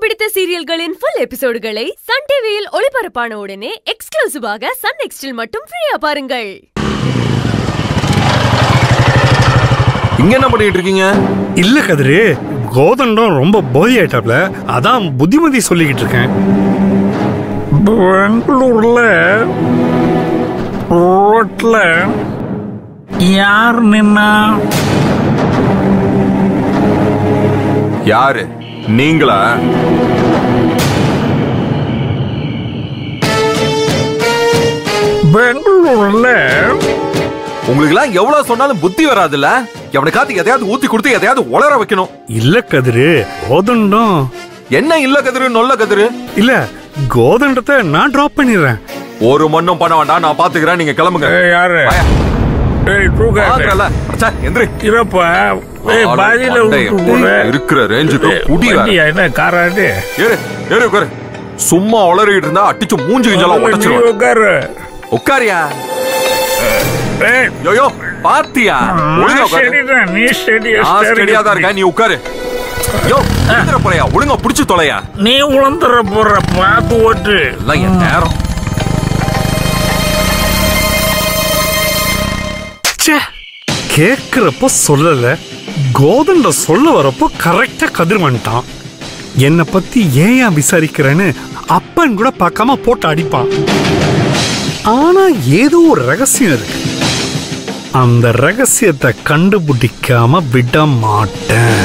பிடித்த சீரியல்களின் full எபிசோடுகளை Sun டிவியில் ஒளிபரப்பான உடனே எக்ஸ்க்ளூசிவாக சன் நெக்ஸ்டில் மட்டும் ஃப்ரீயா பாருங்கள் இங்க என்ன பண்ணிட்டு இருக்கீங்க இல்ல கதிரு கோதண்டம் ரொம்ப போதி ஆயிட்டாப்ல அதான் புத்திமதி சொல்லிக்கிட்டு இருக்கேன் பெங்களூர்ல ரோட்ல யார் நின்னா யாரு நீங்களா பெங்களூர்ல உங்களுக்கு எல்லாம் எவ்வளவு சொன்னாலும் புத்தி வராதுல்ல எவனுக்காவது எதையாவது ஊத்தி கொடுத்து எதையாவது உளர வைக்கணும் இல்ல கதிரு கோதண்டம் என்ன இல்ல கதிரு நொல்ல கதிரு இல்ல கோதண்டத்தை நான் டிராப் பண்ணிடுறேன் ஒரு மண்ணும் பண்ண வேண்டாம் நான் பாத்துக்கிறேன் நீங்க கிளம்புங்க ஏய், யாரு வாயா. ஏய் தூக்காத பாக்குறல அச்சா எந்திரி இருப்பா ஏய் ஆளு பாதியில மண்டைய விட்டு போற இருக்கிற ரேஞ்சுக்கு ஏய், குடி வேற. வண்டியா, என்ன காராது ஏறு ஏறு உட்காரு சும்மா உளறிட்டு இருந்தா அடிச்சு மூஞ்சி கிஞ்சலாம் நீ உடச்சிருவேன் உட்காரு உட்காரியா ஏய் யோயோ பாத்தியா ஒழுங்கா நான் உட்காரு ஸ்டெடிதான், நீ ஸ்டெடி நான் ஸ்டெடியா தான் இருக்கேன் நீ உட்காரு யோ எந்திர போறையா ஒழுங்கா புடிச்சு தொலையா நீ உழந்துற போற பார்த்து ஓட்டு எல்லாம் என் நேரம் ச்சே கேக்குறப்போ சொல்லல கோதண்டம் சொல்ல வரப்போ கரெக்டா கதிர் வந்துட்டான் என்னை பத்தி ஏன் ஏன் விசாரிக்கிறேன்னு அப்பன் கூட பார்க்காம போட்டு அடிப்பான் ஆனா ஏதோ ஒரு ரகசியம் இருக்கு அந்த ரகசியத்தை கண்டுபிடிக்காம விட மாட்டேன்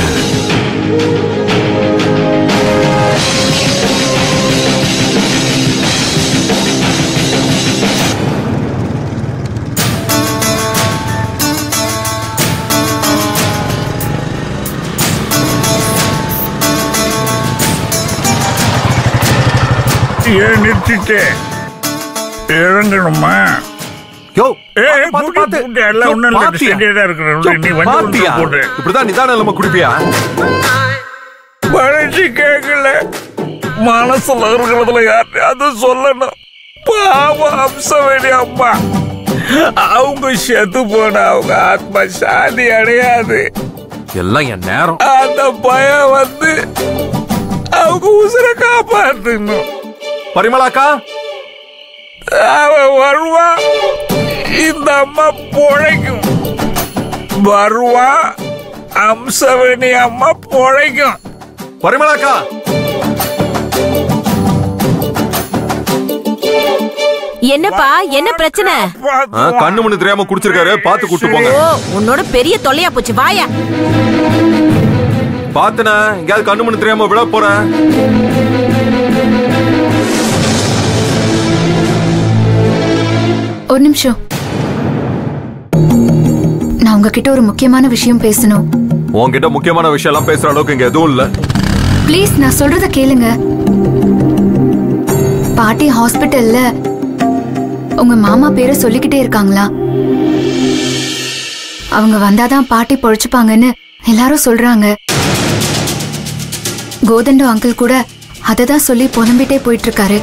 ஏன் நிறுத்திட்டு இறங்கணுமா யோ ஏய், பாத்து, கூட்டி, பாத்து. கூட்டி, எல்லாம் யோ, ஒண்ணும் இல்ல, பாத்தியா? steady தான் இருக்கிறேன். யோ, நீ வண்டி பாத்தியா? ஒழுங்கா போடு. இப்படிதான் நிதானம் இல்லாம குடிப்பியா மனசு கேட்கல மனசுல இருக்கிறதுல யார்ட்டையாவது சொல்லணும் பாவம் அம்சவேணி அம்மா அவங்க செத்து போன அவங்க ஆத்மா சாதி அடையாது எல்லாம் என் நேரம் அந்த பயம் வந்து அவங்க உசுரை காப்பாத்தணும் பரிமளாக்கா அவன் வருவான் இந்த அம்மா பொழைக்கும் வருவான் அம்சவேணி அம்மா பொழைக்கும் பரிமளாக்கா என்னப்பா என்ன பிரச்சனை ஆ, கண்ணு மண்ணு தெரியாம குடிச்சிருக்காரு பாத்து கூட்டு போங்க ஓ உன்னோட பெரிய தொல்லையா போச்சு வாயா பாத்துன எங்கயாவது கண்ணு மண்ணு தெரியாம விழ போறேன் ஒரு நிமிஷம் நான் உங்ககிட்ட ஒரு முக்கியமான விஷயம் பேசணும் உன்கிட்ட முக்கியமான விஷயம் எல்லாம் பேசுற அளவுக்கு இங்க எதுவும் இல்ல ப்ளீஸ் நான் சொல்றத கேளுங்க பாட்டி ஹாஸ்பிட்டல்ல உங்க மாமா பேரை சொல்லிக்கிட்டே இருக்காங்களா அவங்க வந்தாதான் பாட்டி பொழைச்சுப்பாங்கன்னு எல்லாரும் சொல்றாங்க கோதண்டோ அங்கிள் கூட அதை தான் சொல்லி புலம்பிட்டே போயிட்டு இருக்காரு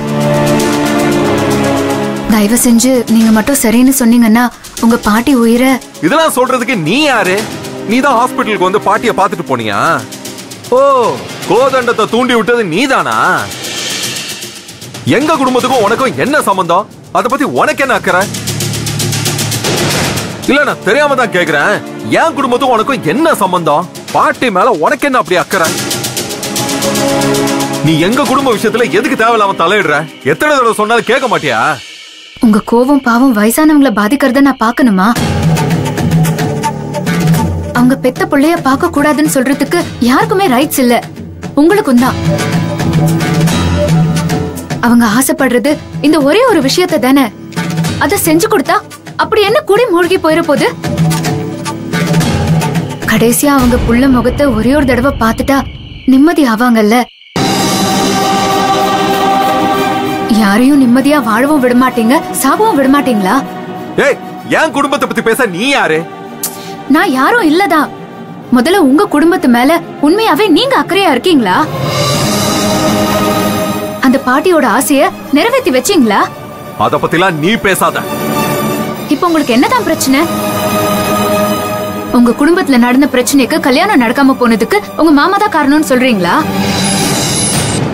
தயவு செஞ்சு நீங்க மட்டும் சரின்னு சொன்னீங்கன்னா உங்க பாட்டி உயிரை இதெல்லாம் சொல்றதுக்கு நீ யாரு நீ தான் ஹாஸ்பிட்டலுக்கு வந்து பாட்டிய பாத்துட்டு போனியா ஓ கோதண்டத்தை தூண்டி விட்டது நீதானா எங்க குடும்பத்துக்கும் உனக்கும் என்ன சம்பந்தம் அத பத்தி உனக்கு என்ன அக்கறை இல்ல நான் தெரியாம தான் கேக்குறேன் என் குடும்பத்துக்கும் உனக்கும் என்ன சம்பந்தம் பாட்டி மேல உனக்கு என்ன அப்படி அக்கறை நீ எங்க குடும்ப விஷயத்துல எதுக்கு தேவையில்லாம தலையிடுற எத்தனை தடவை சொன்னாலும் கேட்க மாட்டியா உங்க கோவம் பாவம் வயசானவங்கள பாதிக்கிறத நான் பார்க்கணுமா அவங்க பெத்த பிள்ளைய பார்க்க கூடாதுன்னு சொல்றதுக்கு யாருக்குமே ரைட்ஸ் இல்ல உங்களுக்கும் தான் அவங்க ஆசைப்படுறது இந்த ஒரே ஒரு விஷயத்தை தானே அத செஞ்சு கொடுத்தா அப்படி என்ன கூடி மூழ்கி போயிட போகுது கடைசியா அவங்க புள்ள முகத்தை ஒரே ஒரு தடவை பார்த்துட்டா நிம்மதி ஆவாங்கல்ல யாரையும் நிம்மதியா வாழவும் விட மாட்டீங்க சாகவும் விட மாட்டீங்களா ஏய் என் குடும்பத்தை பத்தி பேச நீ யாரு நான் யாரும் இல்லதான் முதல்ல உங்க குடும்பத்து மேல உண்மையாவே நீங்க அக்கறையா இருக்கீங்களா அந்த பாட்டியோட ஆசைய நிறைவேத்தி வச்சீங்களா அத பத்திலாம் நீ பேசாத இப்போ உங்களுக்கு என்னதான் பிரச்சனை உங்க குடும்பத்துல நடந்த பிரச்சனைக்கு கல்யாணம் நடக்காம போனதுக்கு உங்க மாமா தான் காரணம்னு சொல்றீங்களா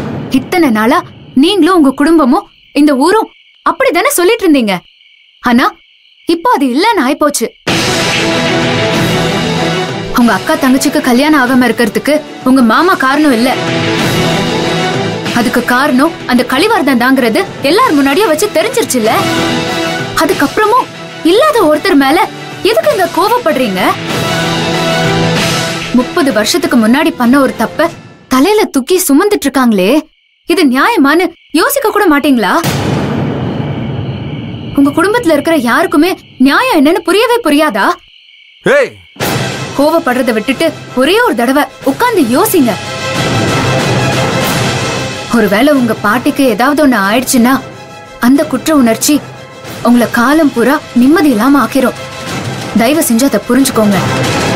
இத்தனை நாளா நீங்களும் உங்க குடும்பமும் இந்த ஊரும் அப்படிதானே சொல்லிட்டு இருந்தீங்க ஆனா இப்போ அது இல்லன்னு ஆயிப்போச்சு உங்க அக்கா தங்கச்சிக்கு கல்யாணம் ஆகாம இருக்கிறதுக்கு உங்க மாமா காரணம் இல்ல அதுக்கு காரணம் அந்த கலிவர்தன் தாங்கிறது எல்லார் முன்னாடியே வச்சு தெரிஞ்சிருச்சுல்ல அதுக்கப்புறமும் இல்லாத ஒருத்தர் மேல எதுக்கு இங்க கோவப்படுறீங்க முப்பது வருஷத்துக்கு முன்னாடி பண்ண ஒரு தப்ப தலையில தூக்கி சுமந்துட்டு இருக்காங்களே இது நியாயமான்னு யோசிக்க கூட மாட்டீங்களா உங்க குடும்பத்துல இருக்கிற யாருக்குமே நியாயம் என்னன்னு புரியவே புரியாதா ஏய் கோவப்படுறத விட்டுட்டு ஒரே ஒரு தடவை உட்கார்ந்து யோசிங்க ஒருவேளை உங்க பாட்டிக்கு ஏதாவது ஒண்ணு ஆயிடுச்சுன்னா அந்த குற்ற உணர்ச்சி உங்களை காலம் பூரா நிம்மதி இல்லாம ஆக்கிரும் தயவு செஞ்சு அதை புரிஞ்சுக்கோங்க